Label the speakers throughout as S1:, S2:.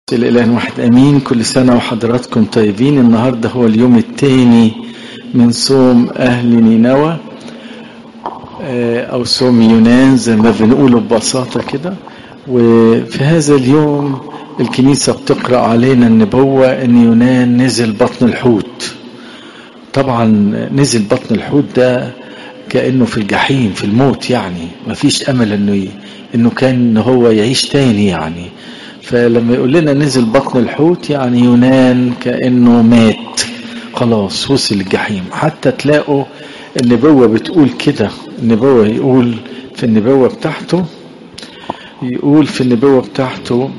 S1: الإله واحد أمين كل سنة وحضراتكم طيبين النهاردة هو اليوم الثاني من صوم أهل نينوى أو صوم يونان زي ما بنقوله ببساطة كده وفي هذا اليوم الكنيسة بتقرأ علينا النبوة أن يونان نزل بطن الحوت طبعا نزل بطن الحوت ده كأنه في الجحيم في الموت يعني مفيش أمل أنه أنه كان هو يعيش تاني يعني فلما يقول لنا نزل بطن الحوت يعني يونان كأنه مات خلاص وصل الجحيم حتى تلاقوا النبوة بتقول كده النبوة يقول في النبوة بتاعته يقول في النبوة بتاعته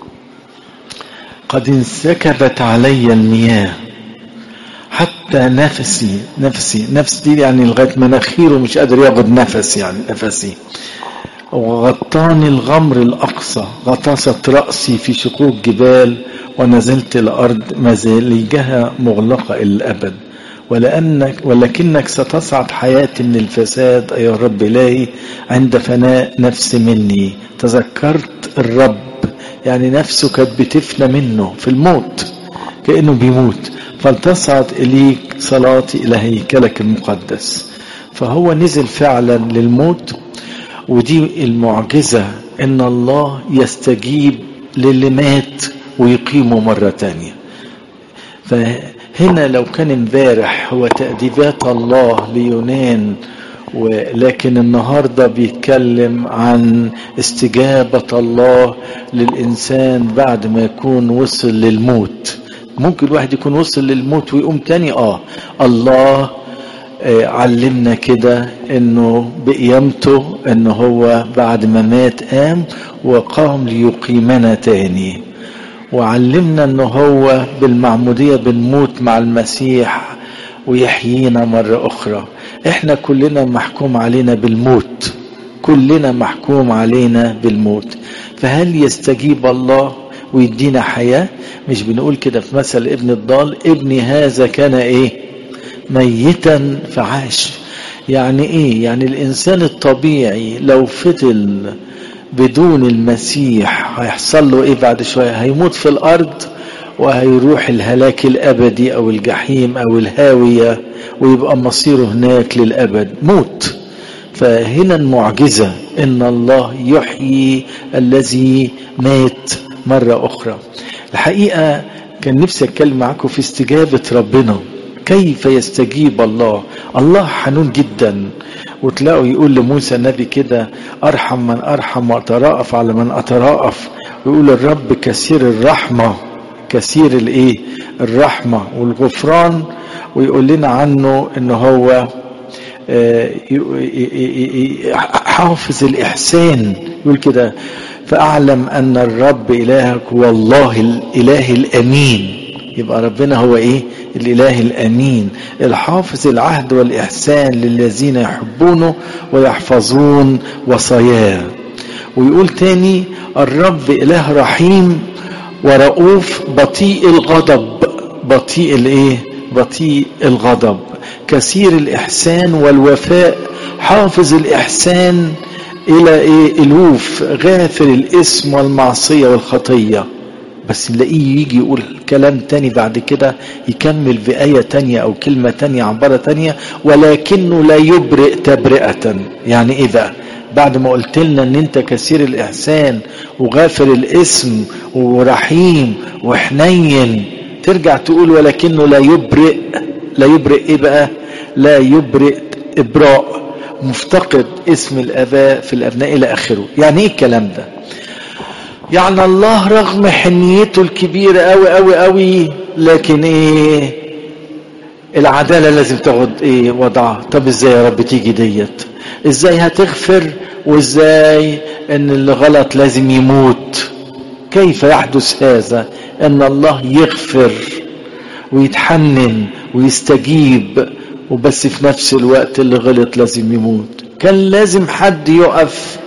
S1: قد انسكبت علي المياه حتى نفسي نفسي نفس دي يعني لغاية مناخيره مش قادر ياخد نفس يعني نفسي وغطاني الغمر الأقصى غطست رأسي في شقوق جبال ونزلت الأرض مزاليجها مغلقة إلى الأبد ولأنك ولكنك ستصعد حياتي من الفساد أيها الرب إلهي عند فناء نفس مني تذكرت الرب يعني نفسه كانت بتفنى منه في الموت كأنه بيموت فلتصعد إليك صلاتي إلى هيكلك المقدس فهو نزل فعلا للموت ودي المعجزة ان الله يستجيب للي مات ويقيمه مرة تانية فهنا لو كان امبارح هو تأديبات الله ليونان ولكن النهارده بيتكلم عن استجابة الله للإنسان بعد ما يكون وصل للموت ممكن الواحد يكون وصل للموت ويقوم تاني اه الله علمنا كده انه بقيامته انه هو بعد ما مات قام وقام ليقيمنا تاني وعلمنا انه هو بالمعمودية بنموت مع المسيح ويحيينا مرة اخرى احنا كلنا محكوم علينا بالموت كلنا محكوم علينا بالموت فهل يستجيب الله ويدينا حياة مش بنقول كده في مثل ابن الضال ابني هذا كان ايه ميتا فعاش يعني ايه يعني الانسان الطبيعي لو فضل بدون المسيح هيحصل له ايه بعد شويه هيموت في الارض وهيروح الهلاك الابدي او الجحيم او الهاويه ويبقى مصيره هناك للابد موت فهنا المعجزه ان الله يحيي الذي مات مره اخرى الحقيقه كان نفسي اتكلم معاكم في استجابه ربنا كيف يستجيب الله الله حنون جدا وتلاقوا يقول لموسى النبي كده ارحم من ارحم واتراءف على من اتراءف ويقول الرب كثير الرحمه كثير الايه الرحمه والغفران ويقول لنا عنه ان هو حافظ الاحسان يقول كده فاعلم ان الرب الهك هو الله الاله الامين يبقى ربنا هو ايه الاله الامين الحافظ العهد والاحسان للذين يحبونه ويحفظون وصاياه ويقول تاني الرب اله رحيم ورؤوف بطيء الغضب بطيء الايه بطيء الغضب كثير الاحسان والوفاء حافظ الاحسان الى ايه الوف غافر الاسم والمعصيه والخطيه بس نلاقيه يجي يقول كلام تاني بعد كده يكمل بآية تانية أو كلمة تانية عبارة تانية ولكنه لا يبرئ تبرئة يعني إيه بقى بعد ما قلت لنا ان انت كثير الاحسان وغافر الاسم ورحيم وحنين ترجع تقول ولكنه لا يبرئ لا يبرئ ايه بقى لا يبرئ ابراء مفتقد اسم الاباء في الابناء الى اخره يعني ايه الكلام ده يعني الله رغم حنيته الكبيرة قوي قوي قوي لكن ايه العدالة لازم تاخد ايه وضعها طب ازاي يا رب تيجي ديت ازاي هتغفر وازاي ان اللي غلط لازم يموت كيف يحدث هذا ان الله يغفر ويتحنن ويستجيب وبس في نفس الوقت اللي غلط لازم يموت كان لازم حد يقف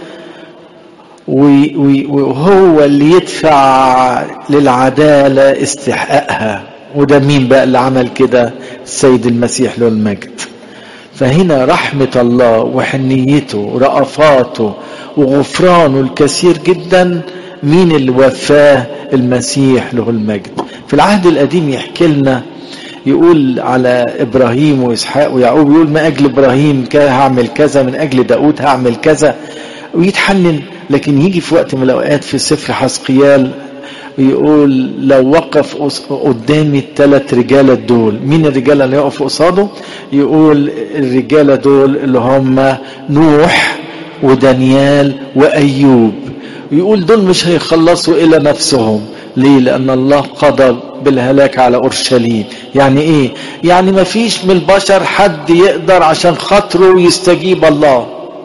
S1: وهو اللي يدفع للعدالة استحقاقها وده مين بقى اللي عمل كده السيد المسيح له المجد فهنا رحمة الله وحنيته ورأفاته وغفرانه الكثير جدا مين اللي وفاه المسيح له المجد في العهد القديم يحكي لنا يقول على ابراهيم واسحاق ويعقوب يقول ما اجل ابراهيم هعمل كذا من اجل داود هعمل كذا ويتحنن لكن يجي في وقت من الاوقات في سفر حسقيال يقول لو وقف قدامي الثلاث رجاله دول مين الرجاله اللي يقفوا قصاده يقول الرجاله دول اللي هم نوح ودانيال وايوب يقول دول مش هيخلصوا الى نفسهم ليه لان الله قضى بالهلاك على اورشليم يعني ايه يعني ما فيش من البشر حد يقدر عشان خاطره يستجيب الله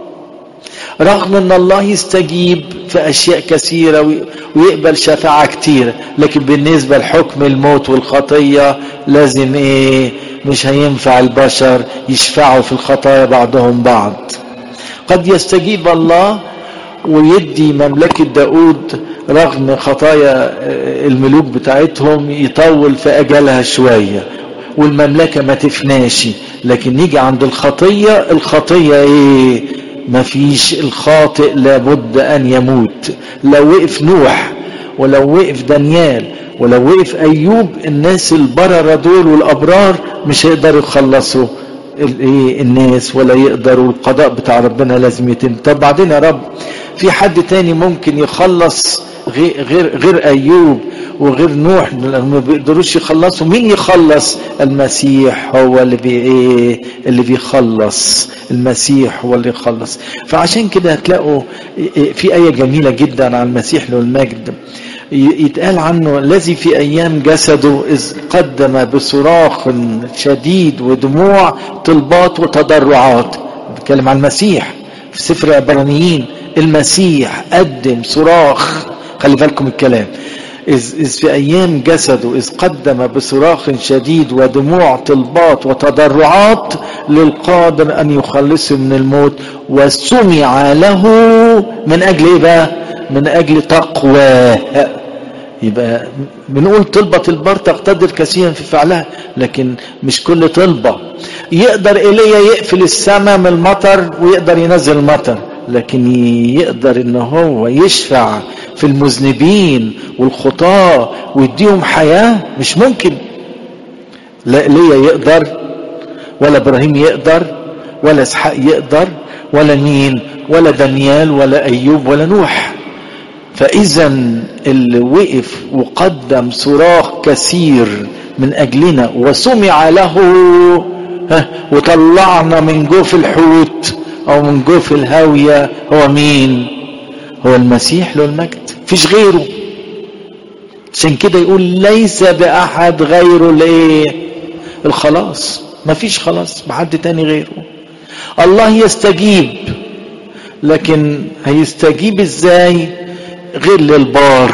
S1: رغم ان الله يستجيب في اشياء كثيره ويقبل شفاعه كتيره لكن بالنسبه لحكم الموت والخطيه لازم ايه مش هينفع البشر يشفعوا في الخطايا بعضهم بعض قد يستجيب الله ويدي مملكة داود رغم خطايا الملوك بتاعتهم يطول في أجلها شوية والمملكة ما تفناش لكن نيجي عند الخطية الخطية ايه مفيش الخاطئ لابد أن يموت لو وقف نوح ولو وقف دانيال ولو وقف أيوب الناس البررة دول والأبرار مش هيقدروا يخلصوا الايه الناس ولا يقدروا القضاء بتاع ربنا لازم يتم طب بعدين يا رب في حد تاني ممكن يخلص غير غير, غير ايوب وغير نوح ما بيقدروش يخلصوا مين يخلص المسيح هو اللي بي ايه اللي بيخلص المسيح هو اللي يخلص فعشان كده هتلاقوا في ايه جميله جدا عن المسيح له المجد يتقال عنه الذي في ايام جسده اذ قدم بصراخ شديد ودموع طلبات وتضرعات بيتكلم عن المسيح في سفر عبرانيين المسيح قدم صراخ خلي بالكم الكلام إذ, إذ في أيام جسده إذ قدم بصراخ شديد ودموع طلبات وتضرعات للقادر أن يخلصه من الموت وسمع له من أجل إيه بقى؟ من أجل تقواه يبقى بنقول طلبة البر تقتدر كثيرا في فعلها لكن مش كل طلبة يقدر إيليا يقفل السماء من المطر ويقدر ينزل المطر لكن يقدر ان هو يشفع في المذنبين والخطاة ويديهم حياة مش ممكن لا ايليا يقدر ولا ابراهيم يقدر ولا اسحاق يقدر ولا مين ولا دانيال ولا ايوب ولا نوح فاذا اللي وقف وقدم صراخ كثير من اجلنا وسمع له وطلعنا من جوف الحوت او من جوف الهاوية هو مين هو المسيح له المجد فيش غيره عشان كده يقول ليس باحد غيره الايه الخلاص مفيش خلاص بحد تاني غيره الله يستجيب لكن هيستجيب ازاي غير للبار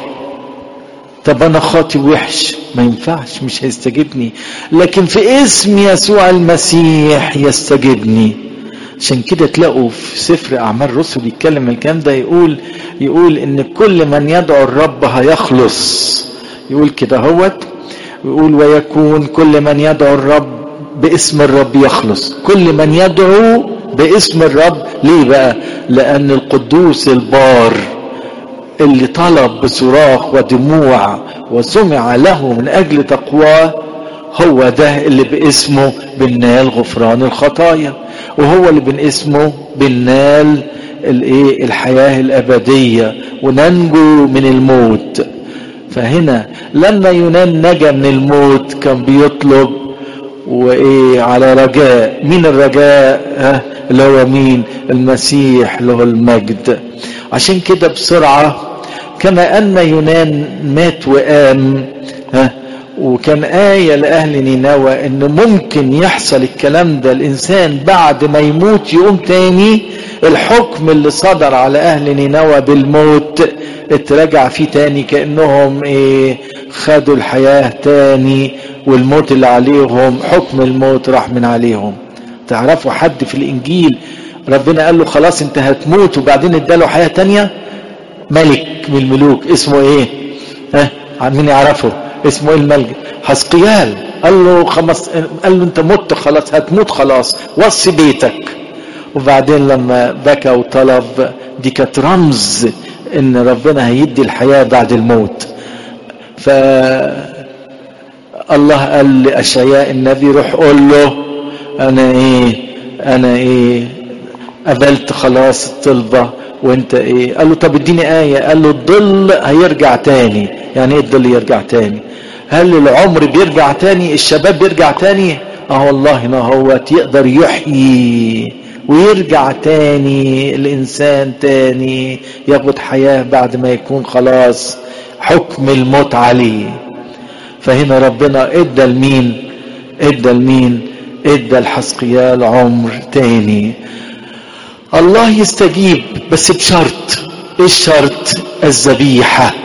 S1: طب انا خاطي وحش ما ينفعش مش هيستجيبني لكن في اسم يسوع المسيح يستجيبني عشان كده تلاقوا في سفر اعمال الرسل يتكلم الكلام ده يقول يقول ان كل من يدعو الرب هيخلص يقول كده هوت يقول ويكون كل من يدعو الرب باسم الرب يخلص كل من يدعو باسم الرب ليه بقى لان القدوس البار اللي طلب بصراخ ودموع وسمع له من اجل تقواه هو ده اللي باسمه بنال غفران الخطايا وهو اللي باسمه بنال الايه الحياه الابديه وننجو من الموت فهنا لما يونان نجا من الموت كان بيطلب وايه على رجاء مين الرجاء ها اللي هو مين المسيح له المجد عشان كده بسرعه كما ان يونان مات وقام ها وكان آية لأهل نينوى إن ممكن يحصل الكلام ده الإنسان بعد ما يموت يقوم تاني الحكم اللي صدر على أهل نينوى بالموت اترجع فيه تاني كأنهم إيه خدوا الحياة تاني والموت اللي عليهم حكم الموت راح من عليهم تعرفوا حد في الإنجيل ربنا قال له خلاص انت هتموت وبعدين اداله حياة تانية ملك من الملوك اسمه ايه ها مين يعرفه اسمه ايه الملك حسقيال قال له خمس قال له انت مت خلاص هتموت خلاص وصي بيتك وبعدين لما بكى وطلب دي كانت رمز ان ربنا هيدي الحياة بعد الموت ف الله قال لأشعياء النبي روح قول له انا ايه انا ايه قبلت خلاص الطلبة وانت ايه قال له طب اديني آية قال له الظل هيرجع تاني يعني ايه الظل يرجع تاني هل العمر بيرجع تاني الشباب بيرجع تاني اه والله ما هو يقدر يحيي ويرجع تاني الانسان تاني ياخد حياة بعد ما يكون خلاص حكم الموت عليه فهنا ربنا ادى لمين ادى لمين ادى الحسقيال عمر تاني الله يستجيب بس بشرط ايه الشرط الذبيحة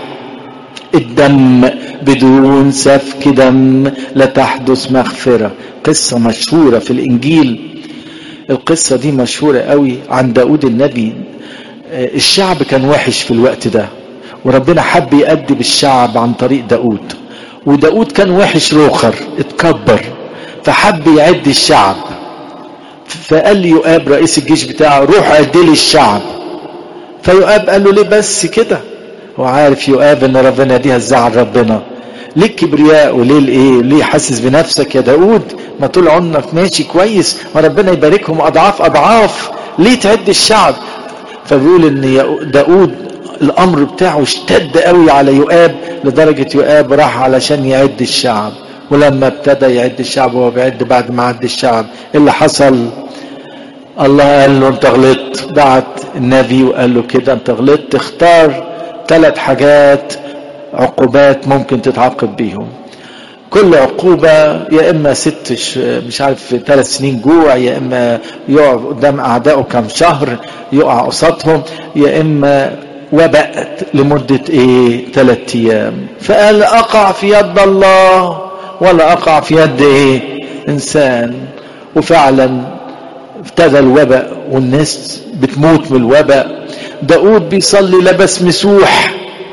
S1: الدم بدون سفك دم لا تحدث مغفرة قصة مشهورة في الانجيل القصة دي مشهورة قوي عن داود النبي الشعب كان وحش في الوقت ده وربنا حب يأدب الشعب عن طريق داود وداود كان وحش روخر اتكبر فحب يعد الشعب فقال لي يؤاب رئيس الجيش بتاعه روح عدل الشعب فيؤاب قال له ليه بس كده هو عارف يؤاب ان ربنا دي هزعل ربنا ليه الكبرياء وليه الايه ليه حاسس بنفسك يا داود ما طول عمرك ماشي كويس وربنا يباركهم اضعاف اضعاف ليه تعد الشعب فبيقول ان داود الامر بتاعه اشتد قوي على يؤاب لدرجة يؤاب راح علشان يعد الشعب ولما ابتدى يعد الشعب وهو بيعد بعد ما عد الشعب اللي حصل الله قال له انت غلطت بعت النبي وقال له كده انت غلطت اختار ثلاث حاجات عقوبات ممكن تتعاقب بيهم كل عقوبة يا إما ست مش عارف ثلاث سنين جوع يا إما يقع قدام أعدائه كم شهر يقع قصادهم يا إما وباء لمدة إيه ثلاث أيام فقال أقع في يد الله ولا أقع في يد إيه إنسان وفعلا ابتدى الوباء والناس بتموت من الوباء داود بيصلي لبس مسوح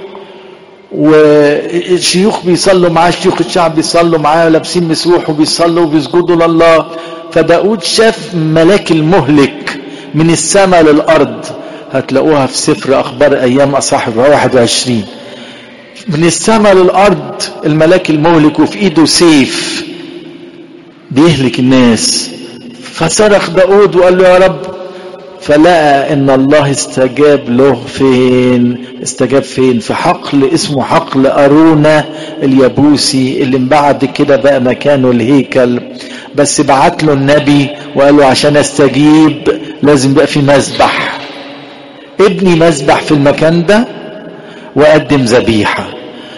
S1: والشيوخ بيصلوا معاه شيوخ الشعب بيصلوا معاه لابسين مسوح وبيصلوا وبيسجدوا لله فداود شاف ملاك المهلك من السماء للأرض هتلاقوها في سفر أخبار أيام أصحاب 21 من السماء للأرض الملاك المهلك وفي إيده سيف بيهلك الناس فصرخ داود وقال له يا رب فلقى ان الله استجاب له فين استجاب فين في حقل اسمه حقل أرونا اليابوسي اللي من بعد كده بقى مكانه الهيكل بس بعت له النبي وقال له عشان استجيب لازم بقى في مذبح ابني مذبح في المكان ده وقدم ذبيحه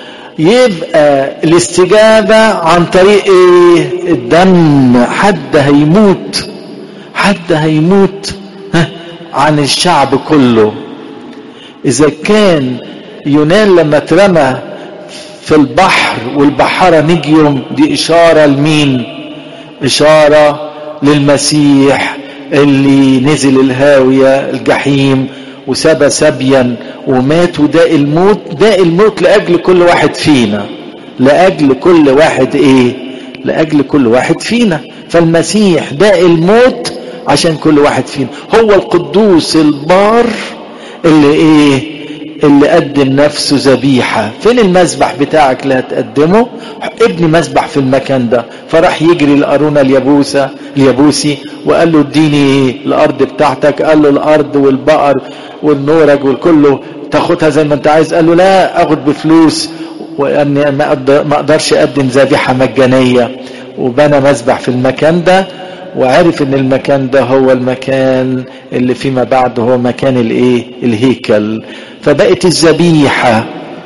S1: يبقى الاستجابة عن طريق ايه الدم حد هيموت حد هيموت ها عن الشعب كله اذا كان يونان لما اترمى في البحر والبحارة نجيهم دي اشارة لمين اشارة للمسيح اللي نزل الهاوية الجحيم وسبى سبيا ومات وداء الموت داء الموت لأجل كل واحد فينا لأجل كل واحد ايه لأجل كل واحد فينا فالمسيح داء الموت عشان كل واحد فينا هو القدوس البار اللي ايه اللي قدم نفسه ذبيحة فين المذبح بتاعك اللي هتقدمه ابني مذبح في المكان ده فراح يجري لأرونا اليابوسة اليابوسي وقال له اديني ايه الارض بتاعتك قال له الارض والبقر والنورج والكله تاخدها زي ما انت عايز قال له لا اخد بفلوس واني ما اقدرش اقدم ذبيحه مجانيه وبنى مذبح في المكان ده وعرف ان المكان ده هو المكان اللي فيما بعد هو مكان الايه الهيكل فبقت الذبيحه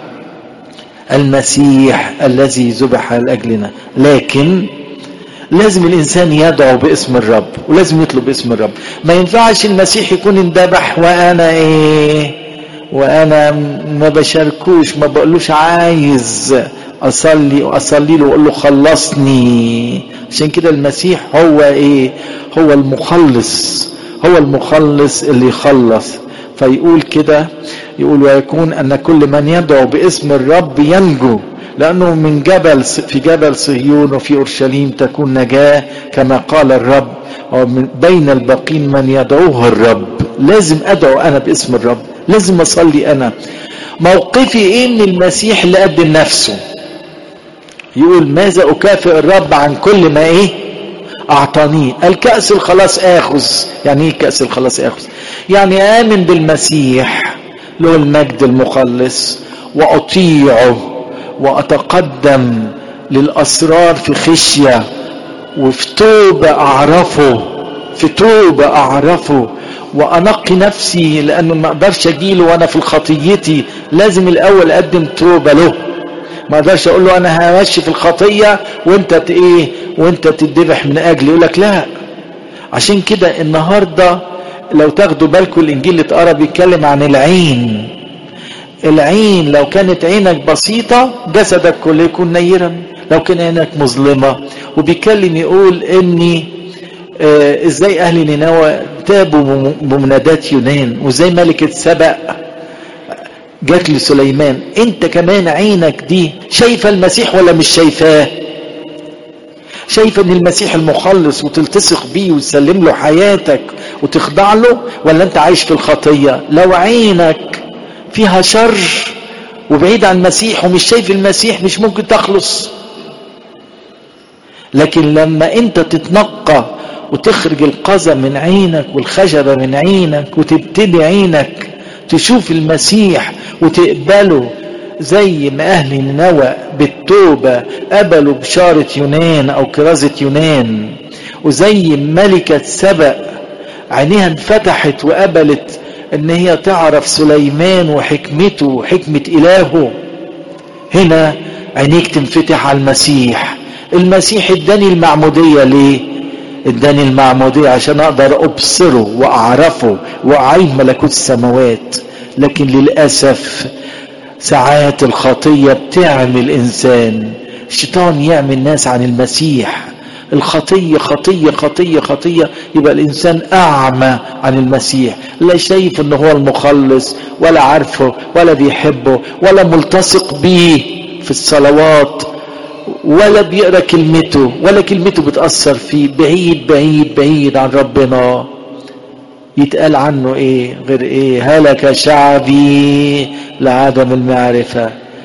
S1: المسيح الذي ذبح لاجلنا لكن لازم الانسان يدعو باسم الرب ولازم يطلب باسم الرب ما ينفعش المسيح يكون اندبح وانا ايه وانا ما بشاركوش ما بقولوش عايز اصلي واصلي له واقول له خلصني عشان كده المسيح هو ايه هو المخلص هو المخلص اللي يخلص فيقول كده يقول ويكون ان كل من يدعو باسم الرب ينجو لأنه من جبل في جبل صهيون وفي أورشليم تكون نجاة كما قال الرب ومن بين الباقين من يدعوه الرب لازم ادعو انا باسم الرب لازم اصلي انا موقفي ايه من المسيح اللي قدم نفسه يقول ماذا اكافئ الرب عن كل ما ايه اعطانيه الكأس الخلاص اخذ يعني ايه كأس الخلاص اخذ يعني امن بالمسيح له المجد المخلص واطيعه واتقدم للاسرار في خشيه وفي توبه اعرفه في توبه اعرفه وانقي نفسي لانه ما اقدرش اجيله وانا في خطيتي لازم الاول اقدم توبه له ما اقدرش اقول له انا همشي في الخطيه وانت ايه وانت تدبح من اجلي يقول لك لا عشان كده النهارده لو تاخدوا بالكم الانجيل اللي اتقرا بيتكلم عن العين العين لو كانت عينك بسيطه جسدك كله يكون نيرا لو كان عينك مظلمه وبيتكلم يقول اني آه ازاي اهل نينوى تابوا بمنادات يونان وازاي ملكه سبأ جات لسليمان انت كمان عينك دي شايفه المسيح ولا مش شايفاه شايفه ان المسيح المخلص وتلتصق بيه وتسلم له حياتك وتخضع له ولا انت عايش في الخطيه لو عينك فيها شر وبعيد عن المسيح ومش شايف المسيح مش ممكن تخلص لكن لما انت تتنقى وتخرج القذى من عينك والخشبة من عينك وتبتدي عينك تشوف المسيح وتقبله زي ما أهل نينوى بالتوبة قبلوا بشارة يونان أو كرازة يونان وزي ملكة سبأ عينيها انفتحت وقبلت ان هي تعرف سليمان وحكمته وحكمة إلهه هنا عينيك تنفتح على المسيح المسيح اداني المعمودية ليه اداني المعمودية عشان اقدر ابصره واعرفه واعين ملكوت السماوات لكن للأسف ساعات الخطية بتعمل انسان الشيطان يعمل ناس عن المسيح الخطية خطية خطية خطية يبقى الإنسان أعمى عن المسيح لا شايف أنه هو المخلص ولا عارفه ولا بيحبه ولا ملتصق بيه في الصلوات ولا بيقرا كلمته ولا كلمته بتأثر فيه بعيد بعيد بعيد عن ربنا يتقال عنه ايه غير ايه هلك شعبي لعدم المعرفة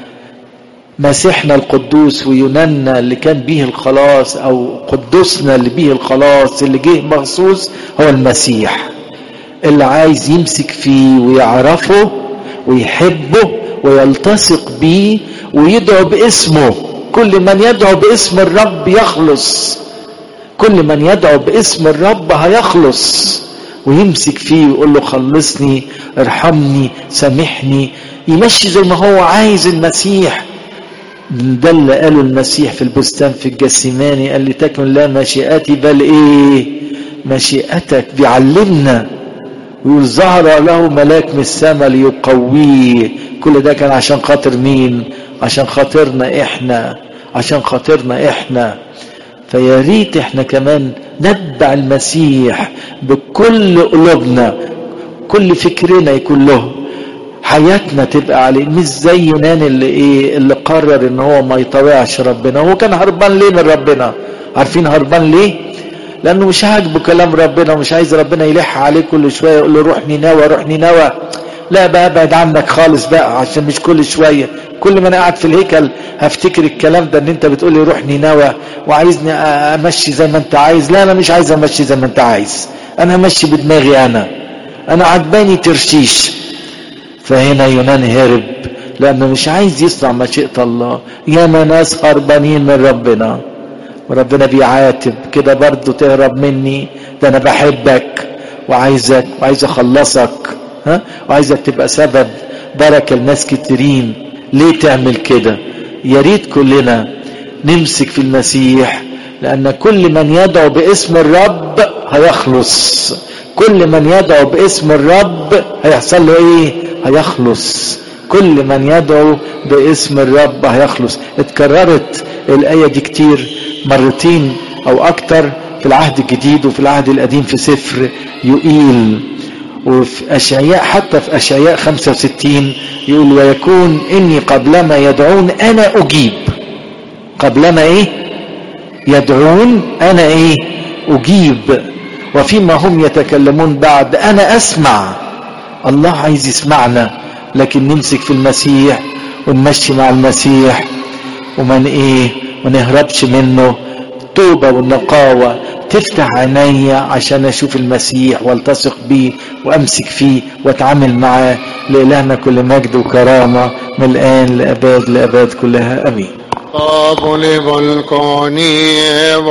S1: مسيحنا القدوس ويوناننا اللي كان به الخلاص او قدوسنا اللي به الخلاص اللي جه مخصوص هو المسيح اللي عايز يمسك فيه ويعرفه ويحبه ويلتصق بيه ويدعو باسمه كل من يدعو باسم الرب يخلص كل من يدعو باسم الرب هيخلص ويمسك فيه ويقول له خلصني ارحمني سامحني يمشي زي ما هو عايز المسيح ده اللي قاله المسيح في البستان في الجسيماني قال لي تكن لا مشيئتي بل ايه مشيئتك بيعلمنا ويقول ظهر له ملاك من السماء ليقويه كل ده كان عشان خاطر مين عشان خاطرنا احنا عشان خاطرنا احنا فيا ريت احنا كمان نتبع المسيح بكل قلوبنا كل فكرنا يكون له حياتنا تبقى عليه مش زي يونان اللي ايه اللي قرر ان هو ما يطوعش ربنا هو كان هربان ليه من ربنا عارفين هربان ليه لانه مش عاجبه كلام ربنا ومش عايز ربنا يلح عليه كل شويه يقول له روح نينوى روح نينوى لا بقى ابعد عنك خالص بقى عشان مش كل شويه كل ما انا قاعد في الهيكل هفتكر الكلام ده ان انت بتقول لي روح نينوى وعايزني امشي زي ما انت عايز لا انا مش عايز امشي زي ما انت عايز انا همشي بدماغي انا انا عجباني ترشيش فهنا يونان هرب لانه مش عايز يصنع مشيئه الله ياما ناس هربانين من ربنا وربنا بيعاتب كده برضه تهرب مني ده انا بحبك وعايزك وعايز اخلصك ها وعايزك تبقى سبب بركه لناس كتيرين ليه تعمل كده يا ريت كلنا نمسك في المسيح لان كل من يدعو باسم الرب هيخلص كل من يدعو باسم الرب هيحصل له ايه هيخلص كل من يدعو باسم الرب هيخلص اتكررت الآية دي كتير مرتين أو أكتر في العهد الجديد وفي العهد القديم في سفر يقيل وفي أشعياء حتى في أشعياء 65 يقول ويكون إني قبلما يدعون أنا أجيب قبلما إيه يدعون أنا إيه أجيب وفيما هم يتكلمون بعد انا اسمع الله عايز يسمعنا لكن نمسك في المسيح ونمشي مع المسيح ومن ايه ما نهربش منه التوبة والنقاوة تفتح عيني عشان اشوف المسيح والتصق بيه وامسك فيه واتعامل معاه لإلهنا كل مجد وكرامة من الآن لأباد لأباد كلها أمين
S2: طاب لبلكوني